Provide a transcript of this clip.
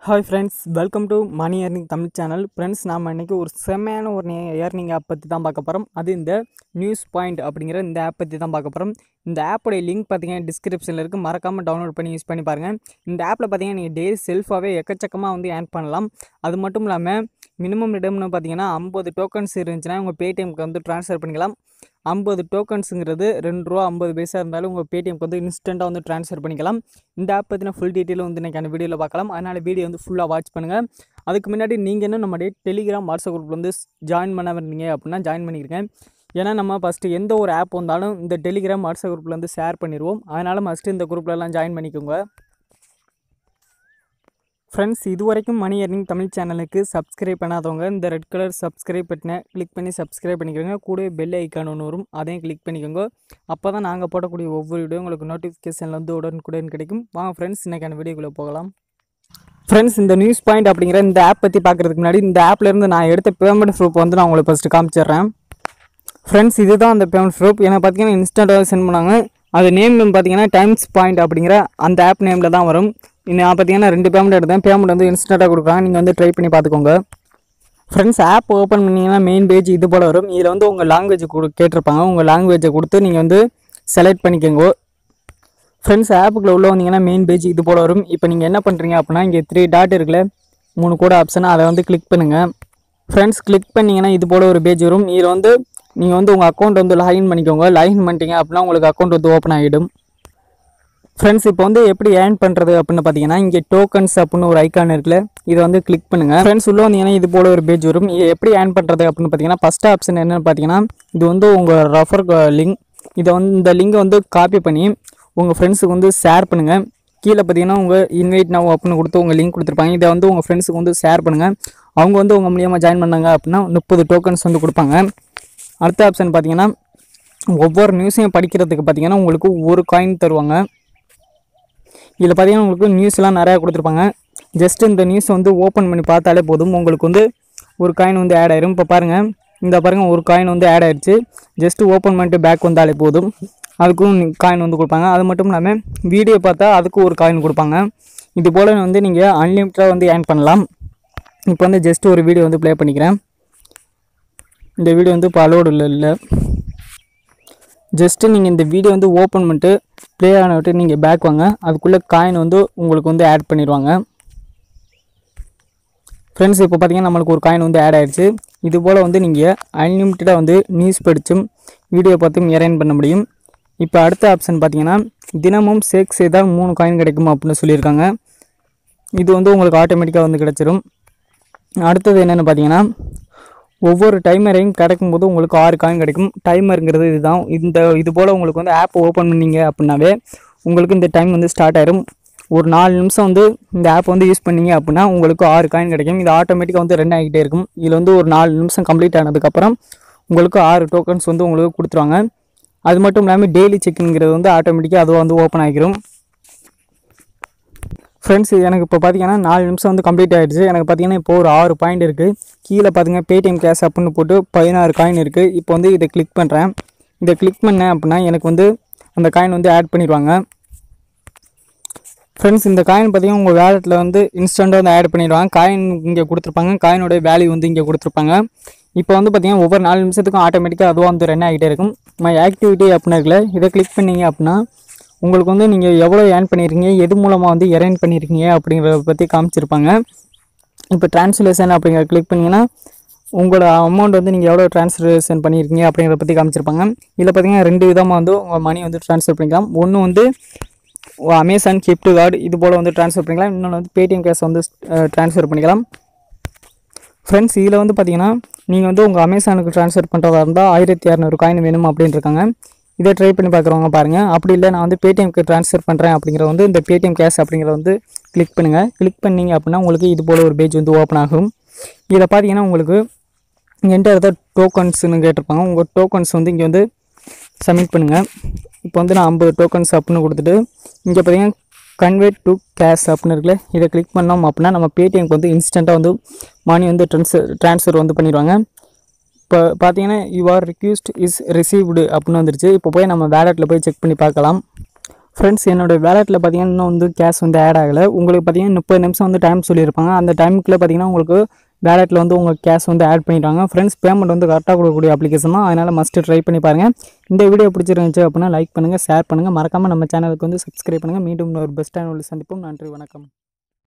hi friends welcome to money earning Tamil channel friends நாம் இன்றைக்கி ஒரு செம்மையான ஒரு ஏர்னிங் ஆப் பற்றி தான் பார்க்க போகிறோம் அது இந்த நியூஸ் பாயிண்ட் அப்படிங்கிற இந்த ஆப் பற்றி தான் பார்க்க போகிறோம் இந்த ஆப்போடைய லிங்க் பார்த்தீங்கன்னா டிஸ்கிரிப்ஷனில் இருக்குது மறக்காமல் டவுன்லோட் பண்ணி யூஸ் பண்ணி பாருங்கள் இந்த ஆப்பில் பார்த்தீங்கன்னா நீங்கள் டெய்லி செல்ஃபாகவே எக்கச்சக்கமாக வந்து ஏர்ன் பண்ணலாம் அது மட்டும் இல்லாமல் மினிமம் ரிடம்னு பார்த்தீங்கன்னா ஐம்பது டோக்கன்ஸ் இருந்துச்சுன்னா உங்கள் பேடிஎம்க்கு வந்து ட்ரான்ஸ்ஃபர் பண்ணிக்கலாம் ஐம்பது டோக்கன்ஸுங்கிறது ரெண்டு ரூபா ஐம்பது பைசா இருந்தாலும் உங்கள் பேடிஎம்க்கு வந்து இன்ஸ்டண்ட்டாக வந்து ட்ரான்ஸ்ஃபர் பண்ணிக்கலாம் இந்த ஆப் பற்றின ஃபுல் டீட்டெயில் வந்து இன்றைக்கான வீடியோவில் பார்க்கலாம் அதனால் வீடியோ வந்து ஃபுல்லாக வாட்ச் பண்ணுங்கள் அதுக்கு முன்னாடி நீங்கள் என்ன நம்மளுடைய டெலிகிராம் வாட்ஸ்அப் குரூப்பில் வந்து ஜாயின் பண்ண வந்தீங்க அப்படின்னா ஜாயின் பண்ணிக்கிறேன் ஏன்னா நம்ம ஃபஸ்ட்டு எந்த ஒரு ஆப் வந்தாலும் இந்த டெலிகிராம் வாட்ஸ்அப் குரூப்பில் வந்து ஷேர் பண்ணிடுவோம் அதனால் ஃபஸ்ட்டு இந்த குரூப்லலாம் ஜாயின் பண்ணிக்கோங்க ஃப்ரெண்ட்ஸ் இது வரைக்கும் மணி earning தமிழ் சேனலுக்கு சப்ஸ்கிரைப் பண்ணாதவங்க இந்த ரெட் கலர் சப்ஸ்கிரைப் பட்டனை கிளிக் பண்ணி சப்ஸ்கிரைப் பண்ணிக்கிறோங்க கூடவே பெல் ஐக்கான் ஒன்று வரும் அதையும் கிளிக் பண்ணிக்கோங்க அப்போ தான் நாங்கள் போடக்கூடிய ஒவ்வொரு வீடியோ உங்களுக்கு நோட்டிஃபிகேஷனில் வந்து உடனுக்குடன் கிடைக்கும் வாங்க ஃப்ரெண்ட்ஸ் இன்றைக்கான வீடியோக்குள்ளே போகலாம் ஃப்ரெண்ட்ஸ் இந்த நியூஸ் பாயிண்ட் அப்படிங்கிற இந்த ஆப் பற்றி பார்க்குறதுக்கு முன்னாடி இந்த ஆப்லேருந்து நான் எடுத்த பேமெண்ட் ப்ரூஃப் வந்து நான் உங்களுக்கு ஃபஸ்ட்டு காமிச்சிடுறேன் ஃப்ரெண்ட்ஸ் இதுதான் அந்த பேமெண்ட் ப்ரூஃப் எனக்கு பார்த்தீங்கன்னா இன்ஸ்டண்ட்டாக சென்ட் பண்ணாங்க அது நேம் பார்த்தீங்கன்னா டைம்ஸ் பாயிண்ட் அப்படிங்கிற அந்த ஆப் நேமில் தான் வரும் நான் பார்த்தீங்கன்னா ரெண்டு பேமெண்ட் எடுத்தேன் பேமெண்ட் வந்து இன்ஸ்டண்ட்டாக கொடுக்குறாங்க நீங்கள் வந்து ட்ரை பண்ணி பார்த்துக்கோங்க ஃப்ரெண்ட்ஸ் ஆப் ஓப்பன் பண்ணிங்கன்னா மெயின் பேஜ் இது போல் வரும் இதில் வந்து உங்கள் லாங்குவேஜ் கொடு கேட்டிருப்பாங்க உங்கள் லாங்குவேஜை கொடுத்து நீங்கள் வந்து செலக்ட் பண்ணிக்கோங்க ஃப்ரெண்ட்ஸ் ஆப்புக்குள்ள உள்ள வந்தீங்கன்னா மெயின் பேஜ் இது போல் வரும் இப்போ நீங்கள் என்ன பண்ணுறீங்க அப்படின்னா இங்கே த்ரீ டாட் இருக்குல்ல மூணு கூட ஆப்ஷன் அதை வந்து கிளிக் பண்ணுங்கள் ஃப்ரெண்ட்ஸ் கிளிக் பண்ணிங்கன்னா இது போல் ஒரு பேஜ் வரும் இதில் வந்து நீங்கள் வந்து உங்கள் அக்கௌண்ட் வந்து லாகின் பண்ணிக்கோங்க லாகின் பண்ணிட்டீங்க அப்படின்னா உங்களுக்கு அக்கௌண்ட் வந்து ஓப்பன் ஆகிடும் ஃப்ரெண்ட்ஸ் இப்போ வந்து எப்படி ஏர்ன் பண்ணுறது அப்படின்னு பார்த்தீங்கன்னா இங்கே டோக்கன்ஸ் அப்படின்னு ஒரு ஐக்கான் இருக்குல்ல இதை வந்து கிளிக் பண்ணுங்கள் ஃப்ரெண்ட்ஸ் உள்ள வந்தீங்கன்னா இது போல் ஒரு பேஜ் வரும் இது எப்படி ஏர்ன் பண்ணுறது அப்படின்னு பார்த்தீங்கன்னா ஃபஸ்ட் ஆப்ஷன் என்னென்னு பார்த்தீங்கன்னா இது வந்து உங்கள் ரெஃபர் லிங்க் இதை வந்து இந்த லிங்கை வந்து காப்பி பண்ணி உங்கள் ஃப்ரெண்ட்ஸுக்கு வந்து ஷேர் பண்ணுங்கள் கீழே பார்த்தீங்கன்னா உங்கள் இன்வைட் நவ் அப்படின்னு கொடுத்து உங்கள் லிங்க் கொடுத்துருப்பாங்க இதை வந்து உங்கள் ஃப்ரெண்ட்ஸுக்கு வந்து ஷேர் பண்ணுங்கள் அவங்க வந்து உங்கள் மூலியமாக ஜாயின் பண்ணாங்க அப்படின்னா முப்பது டோக்கன்ஸ் வந்து கொடுப்பாங்க அடுத்த ஆப்ஷன் பார்த்தீங்கன்னா ஒவ்வொரு நியூஸையும் படிக்கிறதுக்கு பார்த்தீங்கன்னா உங்களுக்கு ஒரு காயின் தருவாங்க இதில் பார்த்தீங்கன்னா உங்களுக்கு நியூஸ்லாம் நிறையா கொடுத்துருப்பாங்க ஜஸ்ட் இந்த நியூஸ் வந்து ஓப்பன் பண்ணி பார்த்தாலே போதும் உங்களுக்கு வந்து ஒரு காயின் வந்து ஆட் ஆயிரும் இப்போ பாருங்கள் இந்த பாருங்கள் ஒரு காயின் வந்து ஆட் ஆயிடுச்சு ஜஸ்ட் ஓப்பன் பண்ணிட்டு பேக் வந்தாலே போதும் அதுக்கும் காயின் வந்து கொடுப்பாங்க அது மட்டும் இல்லாமல் வீடியோ பார்த்தா அதுக்கும் ஒரு காயின் கொடுப்பாங்க இது போல் வந்து நீங்கள் அன்லிமிட்டடாக வந்து ஏர்ன் பண்ணலாம் இப்போ வந்து ஜஸ்ட் ஒரு வீடியோ வந்து ப்ளே பண்ணிக்கிறேன் இந்த வீடியோ வந்து இப்போ அலோடு இல்லை இல்லை ஜஸ்ட்டு நீங்கள் இந்த வீடியோ வந்து ஓப்பன் பண்ணிட்டு ப்ளே ஆன விட்டு நீங்கள் பேக் வாங்க அதுக்குள்ளே காயின் வந்து உங்களுக்கு வந்து ஆட் பண்ணிடுவாங்க ஃப்ரெண்ட்ஸ் இப்போ பார்த்தீங்கன்னா நம்மளுக்கு ஒரு காயின் வந்து ஆட் ஆயிடுச்சு இது போல் வந்து நீங்கள் அன்லிமிட்டடாக வந்து நியூஸ் படித்தும் வீடியோ பார்த்தும் எரேன் பண்ண முடியும் இப்போ அடுத்த ஆப்ஷன் பார்த்தீங்கன்னா தினமும் சேக் செய்தால் மூணு காயின் கிடைக்கும் அப்படின்னு சொல்லியிருக்காங்க இது வந்து உங்களுக்கு ஆட்டோமேட்டிக்காக வந்து கிடச்சிரும் அடுத்தது என்னென்னு பார்த்தீங்கன்னா ஒவ்வொரு டைமரையும் கிடைக்கும்போது உங்களுக்கு ஆறு காயின் கிடைக்கும் டைமருங்கிறது இதுதான் இந்த இது போல் உங்களுக்கு வந்து ஆப் ஓப்பன் பண்ணீங்க அப்படின்னாவே உங்களுக்கு இந்த டைம் வந்து ஸ்டார்ட் ஆயிரும் ஒரு நாலு நிமிஷம் வந்து இந்த ஆப் வந்து யூஸ் பண்ணீங்க அப்படின்னா உங்களுக்கு ஆறு காயின் கிடைக்கும் இது ஆட்டோமேட்டிக்காக வந்து ரன் ஆகிட்டே இருக்கும் இதில் வந்து ஒரு நாலு நிமிஷம் கம்ப்ளீட் ஆனதுக்கப்புறம் உங்களுக்கு ஆறு டோக்கன்ஸ் வந்து உங்களுக்கு கொடுத்துருவாங்க அது மட்டும் இல்லாமல் டெய்லி செக்ங்கிறது வந்து ஆட்டோமேட்டிக்காக அதுவாக வந்து ஓப்பன் ஆகிரும் ஃப்ரெண்ட்ஸ் எனக்கு இப்போ பார்த்தீங்கன்னா நாலு நிமிஷம் வந்து கம்ப்ளீட் ஆகிடுச்சு எனக்கு பார்த்தீங்கன்னா இப்போ ஒரு ஆறு பாயிண்ட் இருக்குது கீழே பார்த்தீங்கன்னா பேடிஎம் கேஷ் அப்படின்னு போட்டு பதினாறு காயின் இருக்குது இப்போ வந்து இதை கிளிக் பண்ணுறேன் இதை கிளிக் பண்ணேன் அப்படின்னா எனக்கு வந்து அந்த காயின் வந்து ஆட் பண்ணிடுவாங்க ஃப்ரெண்ட்ஸ் இந்த காயின் பார்த்தீங்கன்னா உங்கள் வேலெட்டில் வந்து இன்ஸ்டண்ட்டாக வந்து ஆட் பண்ணிடுவாங்க காயின் இங்கே கொடுத்துருப்பாங்க காயினோட வேல்யூ வந்து இங்கே கொடுத்துருப்பாங்க இப்போ வந்து பார்த்தீங்கன்னா ஒவ்வொரு நாலு நிமிஷத்துக்கும் ஆட்டோமேட்டிக்காக அதுவாக வந்து ரன் ஆகிட்டே இருக்கும் மை ஆக்டிவிட்டி அப்படின்னு இருக்குல்ல இதை கிளிக் பண்ணீங்க அப்படின்னா உங்களுக்கு வந்து நீங்கள் எவ்வளோ ஏர்ன் பண்ணியிருக்கீங்க எது மூலமாக வந்து எரேன் பண்ணியிருக்கீங்க அப்படிங்கிறத பற்றி காமிச்சிருப்பாங்க இப்போ ட்ரான்ஸ்லேஷன் அப்படிங்கிற கிளிக் பண்ணிங்கன்னா உங்களோட அமௌண்ட் வந்து நீங்கள் எவ்வளோ ட்ரான்ஸ்லேஷன் பண்ணியிருக்கீங்க அப்படிங்கிறத பற்றி காமிச்சிருப்பாங்க இதில் பார்த்தீங்கன்னா ரெண்டு விதமாக வந்து உங்கள் மணி வந்து ட்ரான்ஸ்ஃபர் பண்ணிக்கலாம் ஒன்று வந்து அமேசான் கிஃப்ட் கார்டு இது போல் வந்து ட்ரான்ஸ்ஃபர் பண்ணிக்கலாம் இன்னொன்று வந்து பேடிஎம் கேஷ் வந்து ட்ரான்ஸ்ஃபர் பண்ணிக்கலாம் ஃப்ரெண்ட்ஸ் இதில் வந்து பார்த்தீங்கன்னா நீங்கள் வந்து உங்கள் அமேசானுக்கு ட்ரான்ஸ்ஃபர் பண்ணுறதா இருந்தால் ஆயிரத்தி இரநூறு காயின் வேணும் அப்படின்னு இருக்காங்க இதை ட்ரை பண்ணி பார்க்குறவங்க பாருங்கள் அப்படி இல்லை நான் வந்து பேடிஎம்க்கு ட்ரான்ஸ்ஃபர் பண்ணுறேன் அப்படிங்கிற வந்து இந்த பேடிஎம் கேஷ் அப்படிங்கிறத வந்து கிளிக் பண்ணுங்கள் கிளிக் பண்ணீங்க அப்படின்னா உங்களுக்கு இது போல் ஒரு பேஜ் வந்து ஓப்பன் ஆகும் இதில் பார்த்தீங்கன்னா உங்களுக்கு என்கிட்ட த டோக்கன்ஸ்னு கேட்டிருப்பாங்க உங்கள் டோக்கன்ஸ் வந்து இங்கே வந்து சப்மிட் பண்ணுங்கள் இப்போ வந்து நான் ஐம்பது டோக்கன்ஸ் அப்படின்னு கொடுத்துட்டு இங்கே பார்த்தீங்கன்னா கன்வெர்ட் டு கேஷ் அப்படின்னு இருக்குல்ல இதை கிளிக் பண்ணோம் அப்படின்னா நம்ம பேடிஎம்க்கு வந்து இன்ஸ்டண்ட்டாக வந்து மணி வந்து ட்ரான்ஸ்ஃபர் ட்ரான்ஸ்ஃபர் வந்து பண்ணிடுவாங்க இப்போ பார்த்தீங்கன்னா your request is received அப்படின்னு வந்துருச்சு இப்போ போய் நம்ம வேலெட்டில் போய் செக் பண்ணி பார்க்கலாம் ஃப்ரெண்ட்ஸ் என்னோட வேலெட்டில் பார்த்தீங்கன்னா இன்னும் வந்து கேஷ் வந்து ஆட் ஆகலை உங்களுக்கு பார்த்தீங்கன்னா முப்பது நிமிஷம் வந்து டைம் சொல்லியிருப்பாங்க அந்த டைமுக்குள்ளே பார்த்தீங்கன்னா உங்களுக்கு வேலெட்டில் வந்து உங்கள் கேஷ் வந்து ஆட் பண்ணிட்டாங்க ஃப்ரெண்ட்ஸ் பேமெண்ட் வந்து கரெக்டாக கொடுக்கக்கூடிய அப்ளிகேஷன் தான் அதனால் மஸ்ட்டு ட்ரை பண்ணி பாருங்கள் இந்த வீடியோ பிடிச்சிருந்துச்சு அப்படின்னா லைக் பண்ணுங்கள் ஷேர் பண்ணுங்கள் மறக்காமல் நம்ம சேனலுக்கு வந்து சப்ஸ்கிரைப் பண்ணுங்கள் மீண்டும் ஒரு பெஸ்ட்டான ஒரு சந்திப்போம் நன்றி வணக்கம்